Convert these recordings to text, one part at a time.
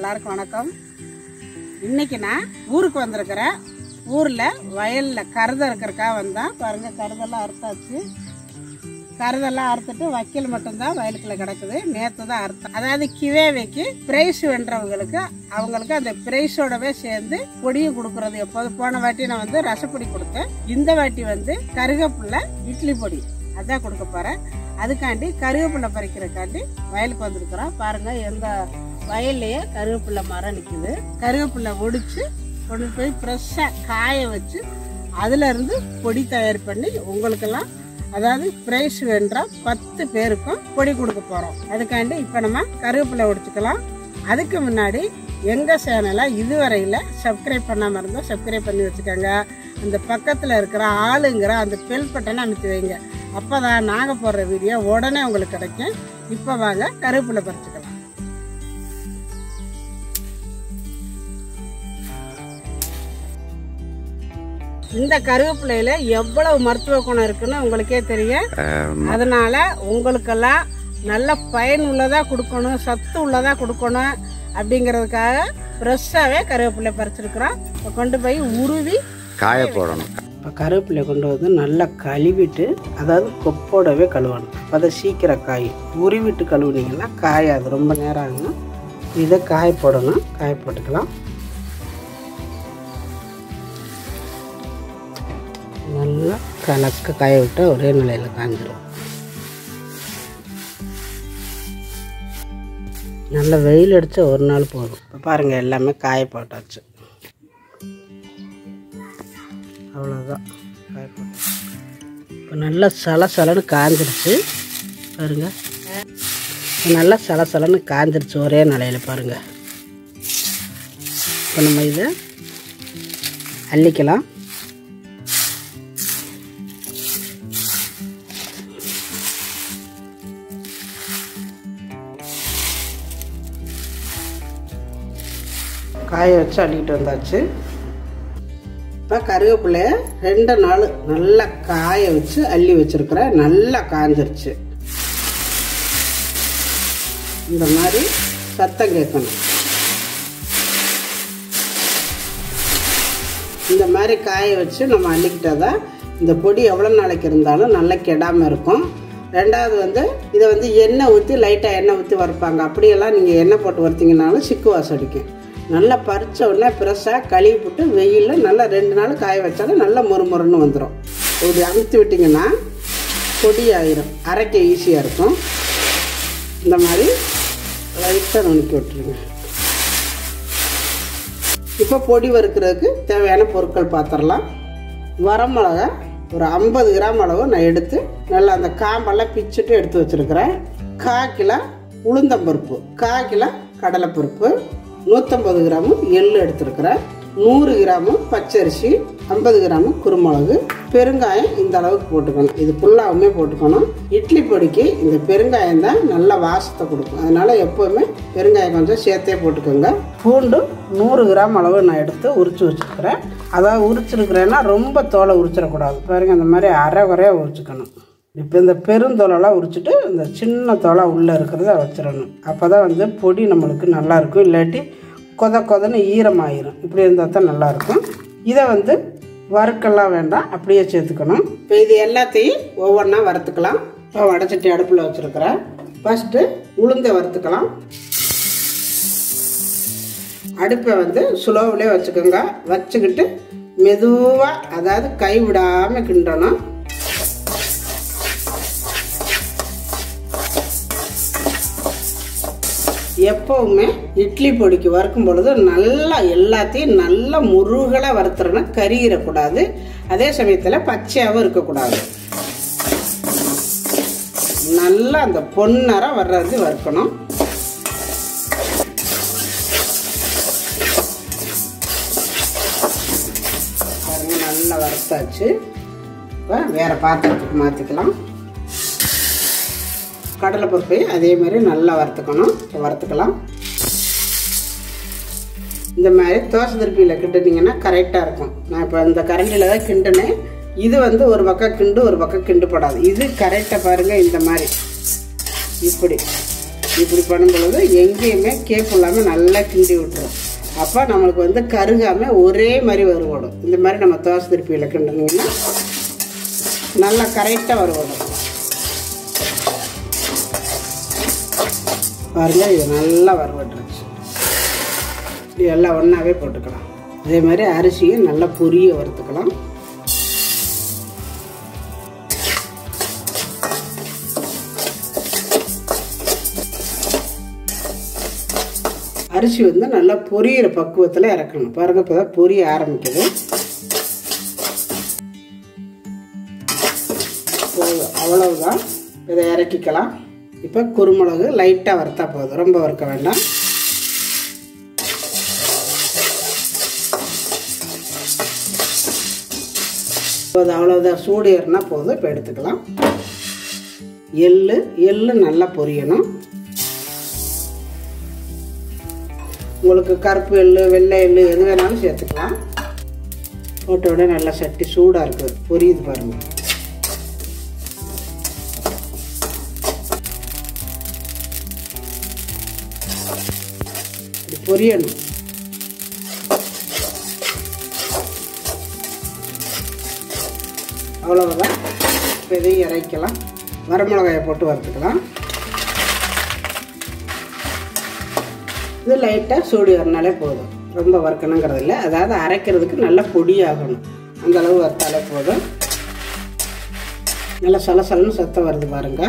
எல்லாருக்கும் வணக்கம் இன்னைக்கு நான் ஊருக்கு வந்திருக்கிறேன் ஊரில் வயலில் கருதை இருக்கிறக்கா வந்தேன் பாருங்க கருதெல்லாம் அறுத்தாச்சு கருதெல்லாம் அறுத்துட்டு வைக்கல் மட்டும்தான் வயலுக்குள்ள கிடக்குது நேற்று தான் அறுத்தேன் அதாவது கிவேவைக்கு பிரைஸ் வென்றவங்களுக்கு அவங்களுக்கு அந்த பிரைஸோடவே சேர்ந்து பொடியும் கொடுக்கறது எப்போது போன வாட்டி நான் வந்து ரசப்பொடி கொடுத்தேன் இந்த வாட்டி வந்து கருகப்புள்ள இட்லி பொடி அதான் கொடுக்க போறேன் அதுக்காண்டி கருவேப்பிலை பறிக்கிறதுக்காண்டி வயலுக்கு வந்திருக்கிறோம் பாருங்க எங்க வயல்லையே கருவேப்பிலை மரம் நிற்குது கருவேப்பிலை ஒடிச்சு கொண்டு போய் ஃப்ரெஷ்ஷாக காய வச்சு அதுல இருந்து பொடி தயார் பண்ணி உங்களுக்கெல்லாம் அதாவது பிரைஸ் வென்ற பத்து பேருக்கும் பொடி கொடுக்க போறோம் அதுக்காண்டி இப்போ நம்ம கருவேப்பிலை ஒடிச்சுக்கலாம் அதுக்கு முன்னாடி எங்க சேனலை இதுவரையில சப்ஸ்கிரைப் பண்ணாம இருந்தா சப்ஸ்கிரைப் பண்ணி வச்சுக்கோங்க அந்த பக்கத்துல இருக்கிற ஆளுங்கிற அந்த பெல் பட்டனை அமைத்து வைங்க அப்பதான் நாங்க போடுற வீடியோ உடனே உங்களுக்கு கிடைக்கும் இப்போ வாங்க கருவேப்பிலை பறிச்சுக்கலாம் இந்த கருவேப்பிலையில எவ்வளவு மருத்துவ குணம் இருக்குன்னு உங்களுக்கே தெரியும் அதனால உங்களுக்கெல்லாம் நல்ல பயனுள்ளதா கொடுக்கணும் சத்து உள்ளதா கொடுக்கணும் அப்படிங்கிறதுக்காக ஃப்ரெஷ்ஷாகவே கருவேப்பிலை பறிச்சிருக்கிறோம் இப்போ கொண்டு போய் உருவி காய போடணும் இப்போ கருவேப்பிலை கொண்டு வந்து நல்லா கழுவிட்டு அதாவது கொப்போடவே கழுவணும் அதை சீக்கிரம் காய் உருவிட்டு கழுவுனீங்கன்னா காயாது ரொம்ப நேரம் ஆகும் இதை காய போடணும் காய போட்டுக்கலாம் நல்லா கலக்க காய விட்டு ஒரே நிலையில் காஞ்சிரும் நல்ல வெயில் அடித்தா ஒரு நாள் போதும் இப்போ பாருங்கள் எல்லாமே காய போட்டாச்சு அவ்வளோதான் காய போட்டாச்சு இப்போ நல்லா சலசலன்னு காஞ்சிருச்சு பாருங்க இப்போ நல்லா சலசலன்னு காஞ்சிருச்சு ஒரே நிலையில் பாருங்கள் இப்போ நம்ம இதை அள்ளிக்கலாம் காய வச்சு அள்ளிட்டு வந்தாச்சு இப்போ கருவேப்பிலைய ரெண்டு நாள் நல்லா காய வச்சு அள்ளி வச்சிருக்கிறேன் நல்லா காஞ்சிருச்சு இந்த மாதிரி சத்தம் கேட்கணும் இந்த மாதிரி காய வச்சு நம்ம அள்ளிக்கிட்டாதான் இந்த பொடி எவ்வளோ நாளைக்கு இருந்தாலும் நல்லா கெடாமல் இருக்கும் ரெண்டாவது வந்து இதை வந்து எண்ணெய் ஊற்றி லைட்டாக எண்ணெய் ஊற்றி வறுப்பாங்க அப்படியெல்லாம் நீங்கள் எண்ணெய் போட்டு வறுத்தீங்கனாலும் சிக்கு வாசம் அடிக்கும் நல்லா பறிச்ச உடனே ஃப்ரெஷ்ஷாக கழுவி போட்டு வெயிலில் நல்லா ரெண்டு நாள் காய வச்சாலும் நல்லா மொறுமொறுன்னு வந்துடும் இப்படி அமுத்தி விட்டிங்கன்னா பொடி ஆயிரும் அரைக்க ஈஸியாக இருக்கும் இந்த மாதிரி லைட்டாக நுணுக்கி விட்டுருங்க இப்போ பொடி வறுக்கிறதுக்கு தேவையான பொருட்கள் பார்த்துடலாம் வரமிளகா ஒரு ஐம்பது கிராம் அளவு நான் எடுத்து நல்லா அந்த காம்பெல்லாம் பிச்சுட்டு எடுத்து வச்சுருக்கிறேன் கால் கிலோ உளுந்தம்பருப்பு கால் கிலோ கடலைப்பருப்பு நூற்றம்பது கிராமு எள்ளு எடுத்துருக்கிறேன் நூறு கிராமு பச்சரிசி ஐம்பது கிராமு குருமிளகு பெருங்காயம் இந்த அளவுக்கு போட்டுக்கணும் இது ஃபுல்லாகவுமே போட்டுக்கணும் இட்லி பொடிக்கு இந்த பெருங்காயம் தான் நல்ல வாசத்தை கொடுக்கும் அதனால எப்போவுமே பெருங்காயம் கொஞ்சம் சேர்த்தே போட்டுக்கோங்க பூண்டு நூறு கிராம் அளவு நான் எடுத்து உரிச்சு வச்சுருக்கிறேன் அதாவது உரிச்சிருக்கிறேன்னா ரொம்ப தோலை உரிச்சிடக்கூடாது பாருங்க இந்த மாதிரி அரை குறையாக உரிச்சுக்கணும் இப்போ இந்த பெருந்தோலெல்லாம் உரிச்சிட்டு இந்த சின்ன தோலை உள்ளே இருக்கிறத வச்சிடணும் அப்போ தான் வந்து பொடி நம்மளுக்கு நல்லாயிருக்கும் இல்லாட்டி கொத கொதன்னு ஈரமாயிரும் இப்படி இருந்தால் தான் நல்லாயிருக்கும் இதை வந்து வறுக்கெல்லாம் வேண்டாம் அப்படியே சேர்த்துக்கணும் இப்போ இது எல்லாத்தையும் ஒவ்வொன்றா வறுத்துக்கலாம் இப்போ வடச்சட்டி அடுப்பில் வச்சுருக்கிறேன் ஃபஸ்ட்டு உளுந்தை வறுத்துக்கலாம் அடுப்பை வந்து சுலோவிலே வச்சுக்கோங்க வச்சுக்கிட்டு மெதுவாக அதாவது கை விடாமல் கிண்டணும் எப்பவுமே இட்லி பொடிக்கு வறுக்கும் பொழுது நல்லா எல்லாத்தையும் நல்லா முருகலாக வறுத்துறணும் கருகிடக்கூடாது அதே சமயத்தில் பச்சையாகவும் இருக்கக்கூடாது நல்லா அந்த பொன்னரம் வர்றது வறுக்கணும் பாருங்க நல்லா வறுத்தாச்சு இப்போ வேற பாத்திரத்துக்கு மாற்றிக்கலாம் கடலைப்பருப்பையும் அதே மாதிரி நல்லா வறுத்துக்கணும் இப்போ வறுத்துக்கலாம் இந்த மாதிரி தோசை திருப்பியில் கிண்டுனீங்கன்னா கரெக்டாக இருக்கும் நான் இப்போ இந்த கரண்டியில் தான் கிண்டுனேன் இது வந்து ஒரு பக்கம் கிண்டு ஒரு பக்கம் கிண்டுப்படாது இது கரெக்டாக பாருங்கள் இந்த மாதிரி இப்படி இப்படி பண்ணும் பொழுது எங்கேயுமே கேப் இல்லாமல் நல்லா கிண்டி விட்டுரும் அப்போ நம்மளுக்கு வந்து கருகாமல் ஒரே மாதிரி வறுபடும் இந்த மாதிரி நம்ம தோசை திருப்பியில் கிண்டுனீங்கன்னா நல்லா கரெக்டாக வறுபடும் பாருங்க இது நல்லா வறுபட்டுருச்சு இது எல்லாம் ஒன்றாவே போட்டுக்கலாம் அதே மாதிரி அரிசியும் நல்லா பொரிய வறுத்துக்கலாம் அரிசி வந்து நல்லா பொரியிற பக்குவத்தில் இறக்கணும் பாருங்க இப்போ தான் பொரிய ஆரம்பிக்குது போதும் அவ்வளவுதான் இதை இறக்கிக்கலாம் இப்போ குருமிளகு லைட்டாக வறுத்தா போதும் ரொம்ப வறுக்க வேண்டாம் போதும் அவ்வளோதான் சூடு ஏறினா போதும் இப்போ எடுத்துக்கலாம் எள்ளு எள்ளு நல்லா பொரியணும் உங்களுக்கு கருப்பு எள்ளு வெள்ளை எள்ளு எது வேணாலும் சேர்த்துக்கலாம் போட்ட உடனே நல்லா சட்டி சூடாக இருக்குது பொரியுது பாருங்கள் இப்படி பொரியணும் அவ்வளவுதான் இப்போ இதையும் இறக்கலாம் வரமிளகாயை போட்டு வறுத்துக்கலாம் இது லைட்டாக சூடு வரனாலே போதும் ரொம்ப வறுக்கணுங்கிறது இல்லை அதாவது அரைக்கிறதுக்கு நல்லா பொடியாகணும் அந்த அளவு வறுத்தாலே போதும் நல்லா சலசலன்னு சத்தம் வருது பாருங்க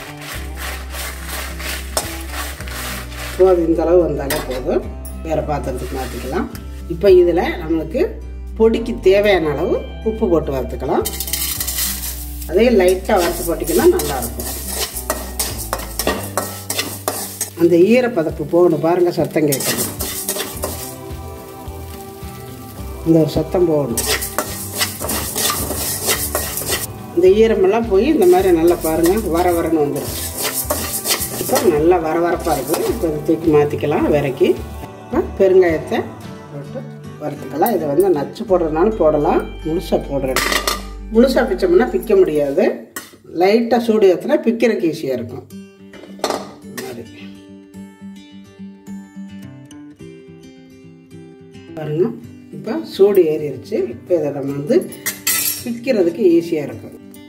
போதும் இந்த அளவு வந்தாலே போதும் வேறு பாத்திரத்துக்கு மாற்றிக்கலாம் இப்போ இதில் நம்மளுக்கு பொடிக்கு தேவையான அளவு உப்பு போட்டு வறுத்துக்கலாம் அதே லைட்டாக வறுத்து போட்டிங்கன்னா நல்லாயிருக்கும் அந்த ஈரப்பதப்பு போகணும் பாருங்க சத்தம் கேட்கணும் இந்த ஒரு சத்தம் போகணும் இந்த ஈரமெல்லாம் போய் இந்த மாதிரி நல்லா பாருங்க வர வரன்னு வந்துடும் இப்போ நல்லா வர வரப்பாக இருக்குது இப்போ இதை தூக்கி மாற்றிக்கலாம் விறக்கி இப்போ பெருங்காயத்தை போட்டு வறுத்துக்கலாம் இதை வந்து நச்சு போடுறதுனாலும் போடலாம் முழுசாக போடுறேன் முழுசாக பிச்சோம்னா பிக்க முடியாது லைட்டாக சூடு ஏற்றினா பிக்கிறதுக்கு ஈஸியாக இருக்கும் பாருங்க இப்போ சூடு ஏறிடுச்சு இப்போ இதை நம்ம வந்து பிக்கிறதுக்கு ஈஸியாக இருக்கும்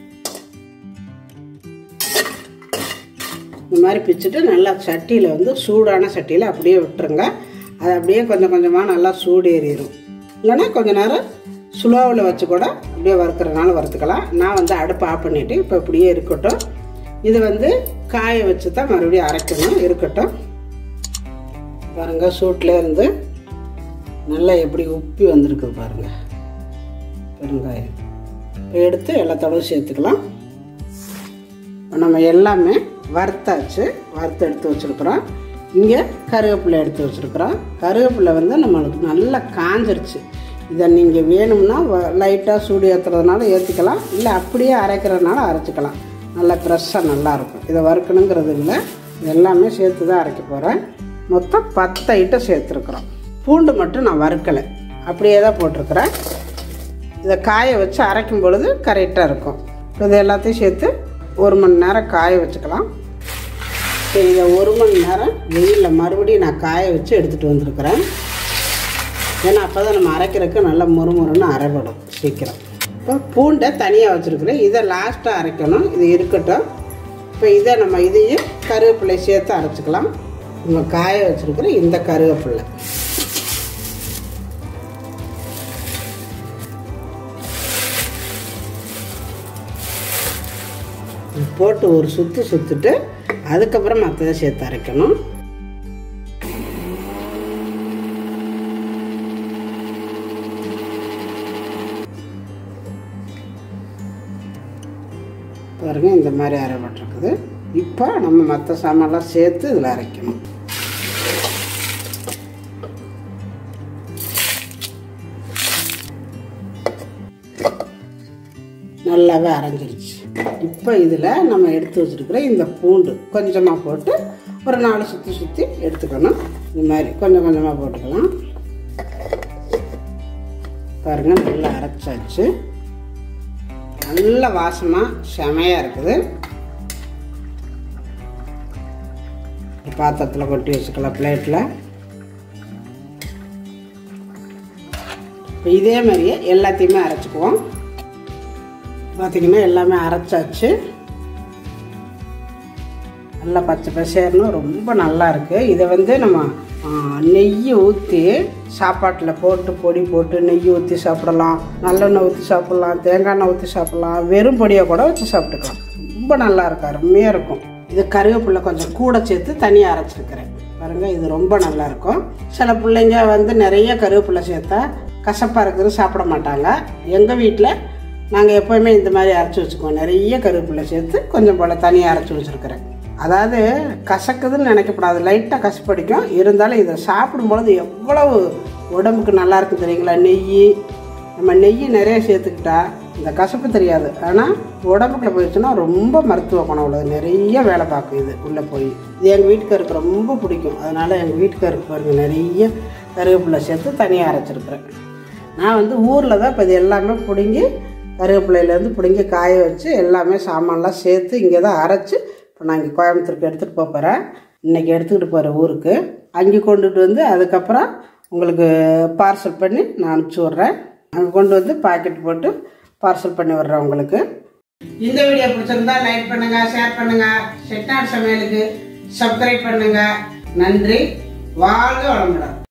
இந்த மாதிரி பிச்சுட்டு நல்லா சட்டியில் வந்து சூடான சட்டியில் அப்படியே விட்டுருங்க அது அப்படியே கொஞ்சம் கொஞ்சமாக நல்லா சூடு ஏறிடும் இல்லைன்னா கொஞ்ச நேரம் ஸ்லோவில் வச்சு கூட அப்படியே வறுக்கிறனால வறுத்துக்கலாம் நான் வந்து அடுப்பு ஆஃப் பண்ணிவிட்டு இப்போ இப்படியே இருக்கட்டும் இது வந்து காய வச்சு தான் மறுபடியும் அரைக்கணும் இருக்கட்டும் பாருங்க சூட்டில் இருந்து நல்லா எப்படி உப்பி வந்திருக்குது பாருங்க பெருங்காயம் இப்போ எடுத்து எல்லாத்தோடவும் சேர்த்துக்கலாம் நம்ம எல்லாமே வறுத்தாச்சு வறுத்து எடுத்து வச்சுருக்குறோம் இங்கே கருவேப்பிலை எடுத்து வச்சுருக்குறோம் கருவேப்பிலை வந்து நம்மளுக்கு நல்லா காஞ்சிருச்சு இதை நீங்கள் வேணும்னா லைட்டாக சூடு ஏற்றுறதுனால ஏற்றிக்கலாம் இல்லை அப்படியே அரைக்கிறதுனால அரைச்சிக்கலாம் நல்லா ஃப்ரெஷ்ஷாக நல்லாயிருக்கும் இதை வறுக்கணுங்கிறது இல்லை எல்லாமே சேர்த்து தான் அரைக்க போகிறேன் மொத்தம் பத்து ஐட்டம் சேர்த்துருக்குறோம் பூண்டு மட்டும் நான் வறுக்கலை அப்படியே தான் போட்டிருக்கிறேன் இதை காய வச்சு அரைக்கும் பொழுது கரெக்டாக இருக்கும் இது எல்லாத்தையும் சேர்த்து ஒரு மணி நேரம் காய வச்சுக்கலாம் இப்போ இதை ஒரு மணி நேரம் வெயிலில் மறுபடியும் நான் காய வச்சு எடுத்துகிட்டு வந்திருக்கிறேன் ஏன்னா அப்போ தான் நம்ம அரைக்கிறதுக்கு நல்லா முறுமுறுன்னு அரைப்படும் சீக்கிரம் இப்போ பூண்டை தனியாக வச்சுருக்குறேன் இதை லாஸ்ட்டாக அரைக்கணும் இது இருக்கட்டும் இப்போ இதை நம்ம இதையும் கருவேப்பிலை சேர்த்து அரைச்சிக்கலாம் நம்ம காய வச்சுருக்கிற இந்த கருவேப்பிலை போட்டு ஒரு சுற்று சுற்றுட்டு அதுக்கப்புறம் மற்றதை சேர்த்து அரைக்கணும் பாருங்க இந்த மாதிரி அரைப்பட்டிருக்குது இப்போ நம்ம மற்ற சாமான்லாம் சேர்த்து இதில் அரைக்கணும் நல்லாவே அரைஞ்சிருச்சு இப்போ இதில் நம்ம எடுத்து வச்சுருக்கிற இந்த பூண்டு கொஞ்சமாக போட்டு ஒரு நாலு சுற்றி சுற்றி எடுத்துக்கணும் இந்த மாதிரி கொஞ்சம் கொஞ்சமாக போட்டுக்கலாம் பாருங்கள் நல்லா அரைச்சாச்சு நல்ல வாசமாக செமையாக இருக்குது பாத்திரத்தில் கொட்டி வச்சுக்கலாம் பிளேட்டில் இப்போ இதே மாதிரியே எல்லாத்தையுமே அரைச்சிக்குவோம் பார்த்திங்கன்னா எல்லாமே அரைச்சாச்சு நல்லா பச்சை பசேர்னு ரொம்ப நல்லா இருக்குது இதை வந்து நம்ம ஆ, நெய் ஊற்றி சாப்பாட்டில் போட்டு பொடி போட்டு நெய் ஊற்றி சாப்பிடலாம் நல்லெண்ணெய் ஊற்றி சாப்பிடலாம் தேங்காய் எண்ணெய் ஊற்றி சாப்பிடலாம் வெறும் பொடியை கூட வச்சு சாப்பிட்டுக்கலாம் ரொம்ப நல்லா இருக்கும் அருமையாக இருக்கும் இது கருவேப்பிலை கொஞ்சம் கூட சேர்த்து தனியாக அரைச்சிருக்கிறேன் பாருங்கள் இது ரொம்ப நல்லா இருக்கும் சில பிள்ளைங்க வந்து நிறைய கருவேப்பிலை சேர்த்தா கசப்பாக இருக்குது சாப்பிட மாட்டாங்க எங்கள் வீட்டில் நாங்கள் எப்போவுமே இந்த மாதிரி அரைச்சி வச்சுக்குவோம் நிறைய கருவேப்பிலை சேர்த்து கொஞ்சம் போல் தனியாக அரைச்சி வச்சுருக்கிறேன் அதாவது கசக்குதுன்னு நினைக்கப்படாது லைட்டாக கசப்படிக்கும் இருந்தாலும் இதை சாப்பிடும் பொழுது எவ்வளவு உடம்புக்கு நல்லா இருக்கும் தெரியுங்களா நெய் நம்ம நெய் நிறைய சேர்த்துக்கிட்டா இந்த கசப்பு தெரியாது ஆனால் உடம்புக்குள்ள போயிடுச்சுன்னா ரொம்ப மருத்துவ குணம் உள்ளது நிறைய வேலை பார்க்கும் இது உள்ளே போய் இது எங்கள் வீட்டுக்காருக்கு ரொம்ப பிடிக்கும் அதனால் எங்கள் வீட்டுக்காருக்கு பாருங்கள் நிறைய கருவேப்பிலை சேர்த்து தனியாக அரைச்சிருக்கிறேன் நான் வந்து ஊரில் தான் இப்போ இது எல்லாமே பிடுங்கி கருவேப்பிலையிலேருந்து பிடுங்கி காய வச்சு எல்லாமே சாமான்லாம் சேர்த்து இங்கே தான் அரைச்சி இப்போ நான் இங்கே கோயம்புத்தூருக்கு எடுத்துகிட்டு போக போகிறேன் இன்றைக்கி எடுத்துக்கிட்டு போகிறேன் ஊருக்கு அங்கே கொண்டுட்டு வந்து அதுக்கப்புறம் உங்களுக்கு பார்சல் பண்ணி நான் அனுப்பிச்சி விட்றேன் அங்கே கொண்டு வந்து பாக்கெட் போட்டு பார்சல் பண்ணி விட்றேன் உங்களுக்கு இந்த வீடியோ பிடிச்சிருந்தா லைக் பண்ணுங்க ஷேர் பண்ணுங்க செட்டாட் சமையலுக்கு சப்ஸ்கிரைப் பண்ணுங்க நன்றி வாழ்க வளமுடன்